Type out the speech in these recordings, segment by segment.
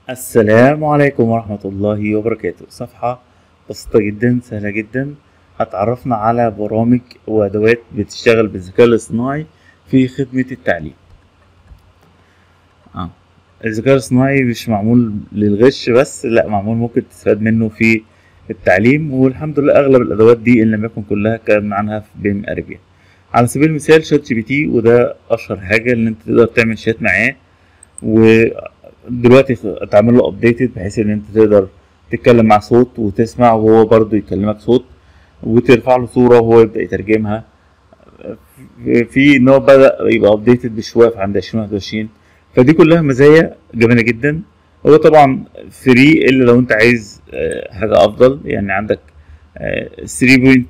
السلام عليكم ورحمة الله وبركاته صفحة بسيطة جدا سهلة جدا هتعرفنا على برامج وأدوات بتشتغل بالذكاء الاصطناعي في خدمة التعليم آه. الذكاء الاصطناعي مش معمول للغش بس لا معمول ممكن تستفاد منه في التعليم والحمد لله أغلب الأدوات دي إن لم يكن كلها كان عنها في بيم أريبيا على سبيل المثال شات جي بي تي وده أشهر حاجة إن أنت تقدر تعمل شات معاه ودلوقتي تعمل له ابديتد بحيث ان انت تقدر تتكلم مع صوت وتسمع وهو برضو يكلمك صوت وترفع له صورة وهو يبدأ يترجمها في ان هو بدأ يبقى ابديتد بشوية في عند 2021 فدي كلها مزايا جميلة جدا هو طبعا فري الا لو انت عايز حاجة افضل يعني عندك 3.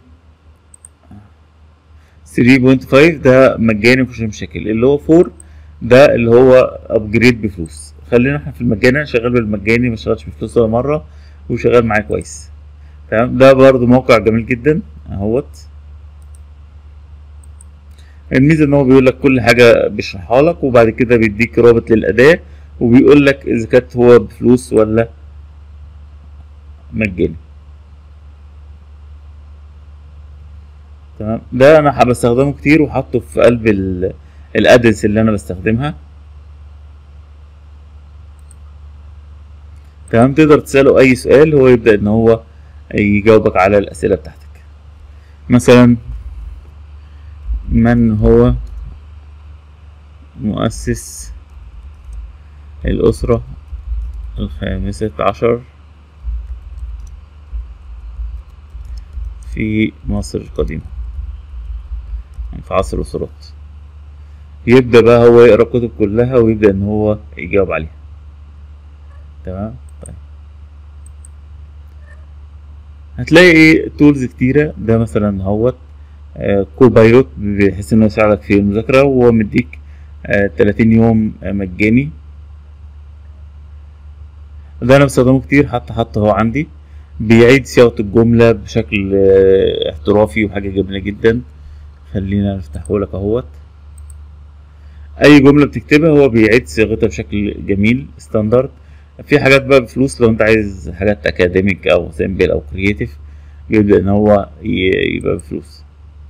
3.5 ده مجاني مفيش مشاكل اللي هو 4 ده اللي هو ابجريد بفلوس خلينا احنا في المجاني شغال بالمجاني ما شغالش بفلوس ولا مره وشغال معايا كويس تمام ده برضو موقع جميل جدا اهوت الميزه ان هو بيقول لك كل حاجه بيشرحها لك وبعد كده بيديك رابط للاداه وبيقول لك اذا كانت هو بفلوس ولا مجاني تمام ده انا بستخدمه كتير وحاطه في قلب الادرس اللي انا بستخدمها تمام تقدر تسأله أي سؤال هو يبدأ إن هو يجاوبك على الأسئلة بتاعتك مثلا من هو مؤسس الأسرة الخامسة عشر في مصر القديمة في عصر الأسرات يبدأ بقى هو يقرأ الكتب كلها ويبدأ إن هو يجاوب عليها تمام طيب هتلاقي تولز كتيرة ده مثلا هوت آه كوبايلوت بحيث انه يساعدك في المذاكرة وهو مديك آه 30 يوم آه مجاني ده انا بستخدمه كتير حتى حتى هو عندي بيعيد صياغة الجملة بشكل آه احترافي وحاجة جميلة جدا خلينا نفتحه لك اهوت اي جملة بتكتبها هو بيعيد صياغتها بشكل جميل ستاندرد في حاجات بقى بفلوس لو انت عايز حاجات اكاديميك او سيمبل او كرييتيف يبدأ ان هو يبقى بفلوس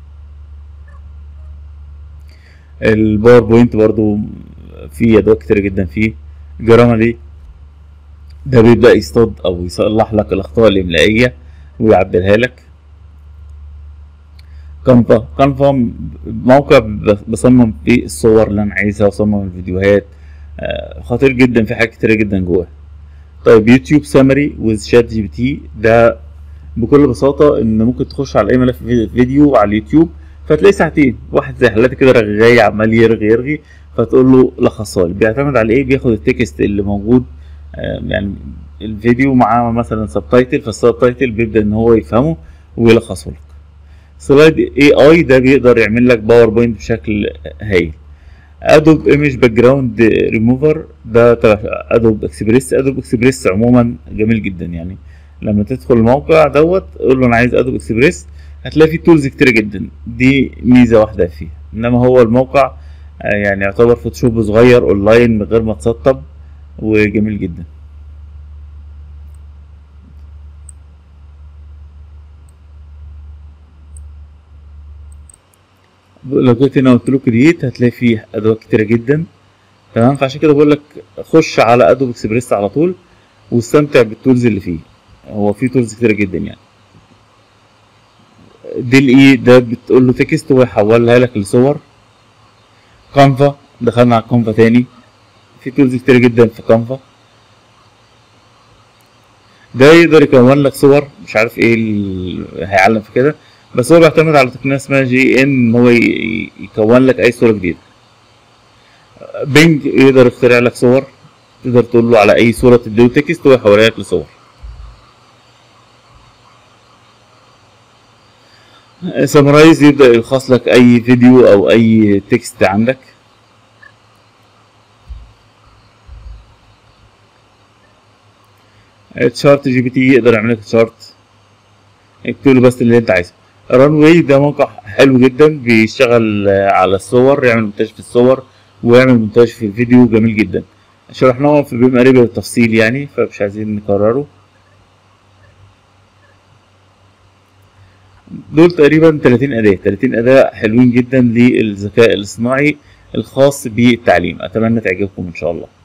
الباوربوينت برضو في ادوات كتير جدا فيه جرامري ده بيبدأ يصطاد او يصلح لك الاخطاء الاملائية ويعدلها لك كانفا كانفا موقع بصمم فيه الصور اللي انا عايزها واصمم الفيديوهات خطير جدا في حاجات كتيرة جدا جواه طيب يوتيوب سامري ويز شات جي بي تي ده بكل بساطة ان ممكن تخش على اي ملف فيديو على اليوتيوب فتلاقي ساعتين واحد زي حالاتي كده رغاي عمال يرغي يرغي فتقول له لخصها لي بيعتمد على ايه بياخد التكست اللي موجود يعني الفيديو معاه مثلا سبتايتل فالسبتايتل بيبدا ان هو يفهمه ويلخصه لك سلايد اي اي ده بيقدر يعمل لك باوربوينت بشكل هايل ادوب ايمج باك جراوند ريموفر ده تبع ادوب اكسبريس ادوب اكسبريس عموما جميل جدا يعني لما تدخل الموقع دوت قول له انا عايز ادوب اكسبريس هتلاقي فيه تولز كتير جدا دي ميزه واحده فيه انما هو الموقع يعني يعتبر فوتوشوب صغير اونلاين من غير ما تسطب وجميل جدا لو جيت هنا قلت له كرييت هتلاقي فيه ادوات كتيره جدا تمام فعشان كده بقول لك خش على ادوب اكسبريس على طول واستمتع بالتولز اللي فيه هو فيه تولز كتيره جدا يعني دي الاي ده بتقول له تكست هو يحولها لك لصور كانفا دخلنا على كانفا تاني في تولز كتير جدا في كانفا ده يقدر يكون لك صور مش عارف ايه هيعلم في كده بس هو بيعتمد على تقنية اسمها جي ان هو يكون لك اي صورة جديدة بينج يقدر يخترع لك صور تقدر تقول له على اي صورة تديله تكست هو يحولها لك لصور سامرايز يبدأ يلخص لك اي فيديو او اي تكست عندك تشارت جي بي تي يقدر يعمل لك تشارت اكتب له بس اللي انت عايزه ران واي ده موقع حلو جدا بيشتغل على الصور يعمل مونتاج في الصور ويعمل مونتاج في الفيديو جميل جدا شرحناهم في بيم قريبة بالتفصيل يعني فمش عايزين نكرره دول تقريبا 30 أداة 30 أداة حلوين جدا للذكاء الاصطناعي الخاص بالتعليم أتمنى تعجبكم إن شاء الله